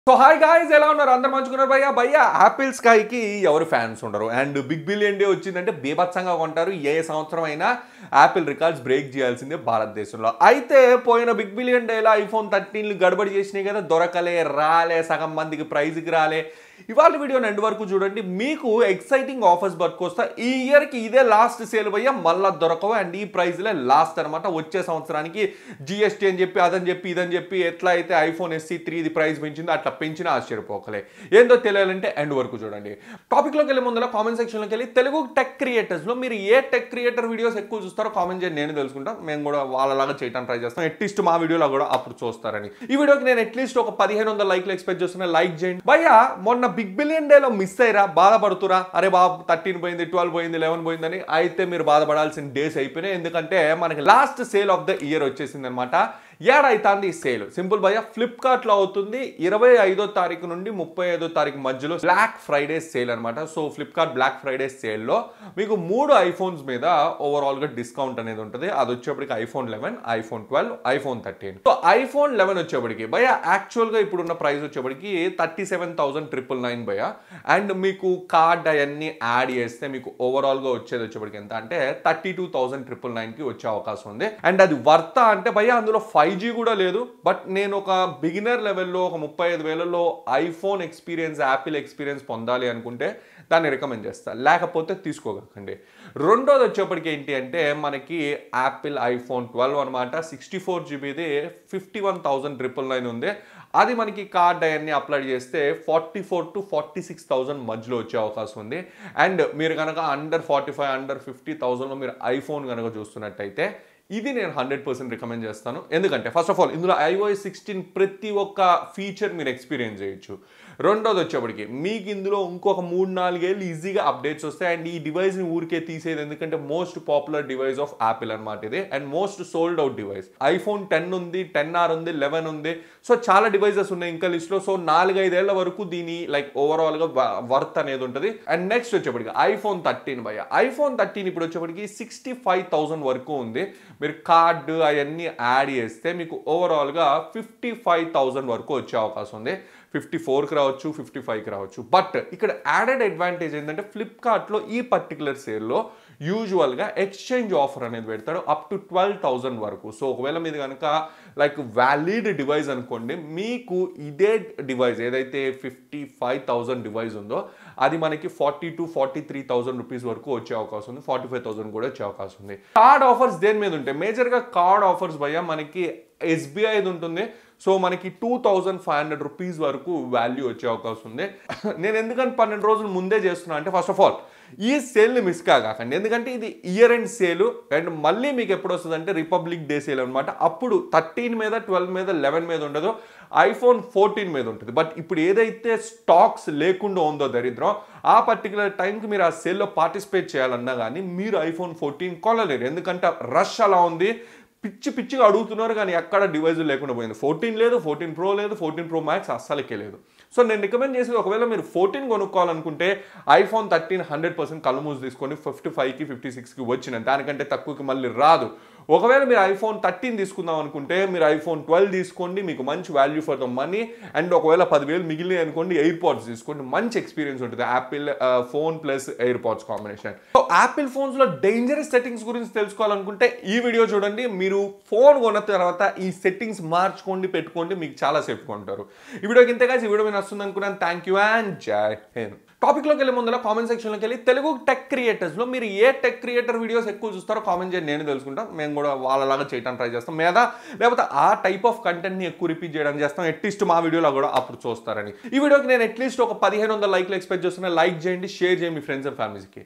so hi guys ఎలా ఉన్నారు అందరు మంచుకున్నారు భయ్య భయ్య యాపిల్ స్కైకి ఎవరు ఫ్యాన్స్ ఉండరు అండ్ బిగ్ బిలియన్ డే వచ్చిందంటే బీభత్సంగా కొంటారు ఏ సంవత్సరం అయినా యాపిల్ రికార్డ్స్ బ్రేక్ చేయాల్సిందే భారతదేశంలో అయితే పోయిన బిగ్ బిలియన్ డేలో ఐఫోన్ థర్టీన్లు గడబడి చేసినాయి కదా దొరకలే రాలే సగం మందికి ప్రైజ్కి రాలే ఇవాళ వీడియోని ఎండ్ వరకు చూడండి మీకు ఎక్సైటింగ్ ఆఫర్స్ పట్టుకొస్తా ఈ ఇయర్కి ఇదే లాస్ట్ సేల్ భయ్య మళ్ళా దొరకవు అండ్ ఈ ప్రైస్లే లాస్ట్ అనమాట వచ్చే సంవత్సరానికి జిఎస్టీ అని చెప్పి అదని చెప్పి ఇదని చెప్పి ఎట్లా అయితే ఐఫోన్ ఎస్సీ త్రీ ఇది ప్రైస్ పెంచిందో అట్లా పెంచినా ఆశ్చర్యపోకలే ఏందో తెలియాలంటే ఎండ్ వరకు చూడండి టాపిక్లోకి వెళ్ళే ముందర కామెంట్ సెక్షన్లోకి వెళ్ళి తెలుగు టెక్ క్రియేటర్స్లో మీరు ఏ టెక్ క్రియేటర్ వీడియోస్ ఎక్కువ చూస్తారో కామెంట్ చేయండి నేను తెలుసుకుంటాను మేము కూడా వాళ్ళలాగా చేయడానికి ట్రై చేస్తాం అట్లీస్ట్ మా వీడియోలో కూడా అప్పుడు చూస్తారని ఈ వీడియోకి నేను అట్లీస్ట్ ఒక పదిహేను వందల లైక్లు ఎక్స్పెక్ట్ చేస్తున్నా లైక్ చేయండి భయ్య మొన్న బిగ్ బిలియన్ డేలో మిస్ అయ్యారా బాధపడుతురా అరే బాబు థర్టీన్ పోయింది ట్వెల్వ్ పోయింది లెవెన్ పోయిందని అయితే మీరు బాధపడాల్సిన డేస్ అయిపోయినాయి ఎందుకంటే మనకి last sale of the year వచ్చేసింది అనమాట ఏడైతుంది ఈ సేల్ సింపుల్ భయ్య ఫ్లిప్కార్ట్ లో అవుతుంది ఇరవై ఐదో తారీఖు నుండి ముప్పై ఐదో తారీఖు మధ్యలో బ్లాక్ ఫ్రైడే సేల్ అనమాట so Flipkart black Friday sale లో మీకు మూడు ఐఫోన్స్ మీద ఓవరాల్ గా డిస్కౌంట్ అనేది ఉంటుంది అది వచ్చేప్పటికి iPhone eleven iPhone twelve iPhone thirteen so iPhone eleven వచ్చేప్పటికి భయ యాక్చువల్ గా ఇప్పుడున్న ప్రైస్ వచ్చేప్పటికి thirty seven thousand triple nine భయ అండ్ మీకు కార్డ్ అవన్నీ యాడ్ చేస్తే మీకు ఓవరాల్ గా వచ్చేది వచ్చేప్పటికి ఎంత అంటే thirty two thousand triple nine కి వచ్చే అవకాశం ఉంది అండ్ అది వర్త అంటే భయ అందులో ఫైవ్ జీ కూడా లేదు బట్ నేను ఒక బిగినర్ లెవెల్లో ఒక ముప్పై ఐదు వేలలో ఐఫోన్ ఎక్స్పీరియన్స్ యాపిల్ ఎక్స్పీరియన్స్ పొందాలి అనుకుంటే దాన్ని రికమెండ్ చేస్తా లేకపోతే తీసుకోకండి రెండోది వచ్చేప్పటికి ఏంటి అంటే మనకి యాపిల్ ఐఫోన్ ట్వెల్వ్ అనమాట సిక్స్టీ ఫోర్ జీబీది fifty one thousand triple nine ఉంది అది మనకి కార్డ్ అవన్నీ అప్లై చేస్తే forty four to forty six thousand మధ్యలో వచ్చే అవకాశం ఉంది అండ్ మీరు కనుక under forty five under fifty థౌసండ్లో మీరు ఐఫోన్ కనుక చూస్తున్నట్టయితే ఇది నేను హండ్రెడ్ పర్సెంట్ రికమెండ్ చేస్తాను ఎందుకంటే ఫస్ట్ ఆఫ్ ఆల్ ఇందులో ఐఓఎస్ సిక్స్టీన్ ప్రతి ఒక్క ఫీచర్ మీరు ఎక్స్పీరియన్స్ చేయొచ్చు రెండోది వచ్చేప్పటికి మీకు ఇందులో ఇంకొక మూడు నాలుగేళ్ళు ఈజీగా అప్డేట్స్ వస్తాయి అండ్ ఈ డివైస్ని ఊరికే తీసేది ఎందుకంటే most popular device of Apple అనమాట ఇది and most sold out device iPhone ten ఉంది టెన్ ఆర్ ఉంది లెవెన్ ఉంది సో చాలా డివైజెస్ ఉన్నాయి ఇంకా లిస్ట్లో సో నాలుగైదేళ్ల వరకు దీని లైక్ ఓవరాల్గా వర్త్ అనేది ఉంటుంది అండ్ నెక్స్ట్ వచ్చేప్పటికి ఐఫోన్ థర్టీన్ భయ ఐఫోన్ థర్టీన్ ఇప్పుడు వచ్చేప్పటికి సిక్స్టీ ఫైవ్ థౌసండ్ వరకు ఉంది మీరు కార్డు అవన్నీ యాడ్ చేస్తే మీకు ఓవరాల్గా ఫిఫ్టీ ఫైవ్ థౌసండ్ వరకు వచ్చే అవకాశం ఉంది ఫిఫ్టీ ఫోర్కి రావచ్చు ఫిఫ్టీ ఫైవ్కి రావచ్చు బట్ ఇక్కడ యాడెడ్ అడ్వాంటేజ్ ఏంటంటే ఫ్లిప్కార్ట్లో ఈ పర్టికులర్ సేల్లో యూజువల్గా ఎక్స్చేంజ్ ఆఫర్ అనేది పెడతాడు అప్ టు ట్వెల్వ్ థౌజండ్ వరకు సో ఒకవేళ మీది కనుక లైక్ వ్యాలిడ్ డివైస్ అనుకోండి మీకు ఇదే డివైస్ ఏదైతే ఫిఫ్టీ ఫైవ్ థౌజండ్ డివైస్ ఉందో అది మనకి forty two forty three thousand rupees వరకు వచ్చే అవకాశం ఉంది ఫార్టీ ఫైవ్ థౌసండ్ కూడా వచ్చే అవకాశం ఉంది కార్డ్ ఆఫర్స్ దేని మీద ఉంటాయి మేజర్గా కార్డ్ ఆఫర్స్ భయ్య మనకి ఎస్బీఐది ఉంటుంది సో మనకి two thousand five hundred rupees వరకు వాల్యూ వచ్చే అవకాశం ఉంది నేను ఎందుకని పన్నెండు రోజులు ముందే చేస్తున్నా అంటే ఫస్ట్ ఆఫ్ ఆల్ ఈ సేల్ని మిస్ కాకండి ఎందుకంటే ఇది ఇయర్ ఎండ్ సేల్ అండ్ మళ్ళీ మీకు ఎప్పుడు వస్తుంది అంటే రిపబ్లిక్ డే సేల్ అనమాట అప్పుడు థర్టీన్ మీద ట్వెల్వ్ మీద లెవెన్ మీద ఉండదు ఐఫోన్ ఫోర్టీన్ మీద ఉంటుంది బట్ ఇప్పుడు ఏదైతే స్టాక్స్ లేకుండా ఉందో దరిద్రం ఆ పర్టికులర్ టైంకి మీరు ఆ సేల్లో పార్టిసిపేట్ చేయాలన్నా కానీ మీరు ఐఫోన్ ఫోర్టీన్ కొనలేరు ఎందుకంటే రష్ అలా ఉంది పిచ్చి పిచ్చిగా అడుగుతున్నారు కానీ ఎక్కడ డివైజ్ లేకుండా పోయింది ఫోర్టీన్ లేదు ఫోర్టీన్ ప్రో లేదు ఫోర్టీన్ ప్రో మ్యాక్స్ అస్సలకే లేదు సో నేను రికమెండ్ చేసేది ఒకవేళ మీరు ఫోర్టీన్ కొనుక్కోవాలనుకుంటే ఐఫోన్ థర్టీన్ హండ్రెడ్ పర్సెంట్ కళ్ళు మూసి తీసుకొని ఫిఫ్టీ ఫైవ్కి ఫిఫ్టీ సిక్స్కి వచ్చిన దానికంటే తక్కువకి మళ్ళీ రాదు ఒకవేళ మీరు ఐఫోన్ థర్టీన్ తీసుకుందాం అనుకుంటే మీరు ఐఫోన్ ట్వెల్వ్ తీసుకోండి మీకు మంచి value for the money and ఒకవేళ పదివేలు మిగిలిన అనుకోండి ఎయిర్ పాడ్స్ తీసుకోండి మంచి ఎక్స్పీరియన్స్ ఉంటుంది Apple phone plus AirPods combination so Apple ఫోన్స్లో డేంజరస్ సెట్టింగ్స్ గురించి తెలుసుకోవాలనుకుంటే ఈ వీడియో చూడండి మీరు ఫోన్ కొన్న తర్వాత ఈ సెట్టింగ్స్ మార్చుకోండి పెట్టుకోండి మీకు చాలా సేఫ్గా ఉంటారు ఈ వీడియోకి ఇంతగా ఈ వీడియో నేను వస్తుంది అనుకున్నాను థ్యాంక్ యూ అండ్ జై హింద్ టాపిక్లోకి వెళ్ళే ముందర కామెంట్ సెక్షన్లోకి వెళ్ళి తెలుగు టెక్ క్రియేటర్స్లో మీరు ఏ టెక్ క్రియేటర్ వీడియోస్ ఎక్కువ చూస్తారో కామెంట్ చేయండి నేను తెలుసుకుంటాను మేము కూడా వాళ్ళలాగా చేయడానికి ట్రై చేస్తాం లేదా లేకపోతే ఆ టైప్ ఆఫ్ కంటెంట్ని ఎక్కువ రిపీట్ చేయడానికి చేస్తాం అట్లీస్ట్ మా వీడియోలో కూడా అప్పుడు చూస్తారని ఈ వీడియోకి నేను అట్లీస్ట్ ఒక పదిహేను వందల లైక్లు ఎక్స్పెక్ట్ చేస్తున్నా లైక్ చేయండి షేర్ చేయండి మీ ఫ్రెండ్స్ అండ్ ఫ్యామిలీస్కి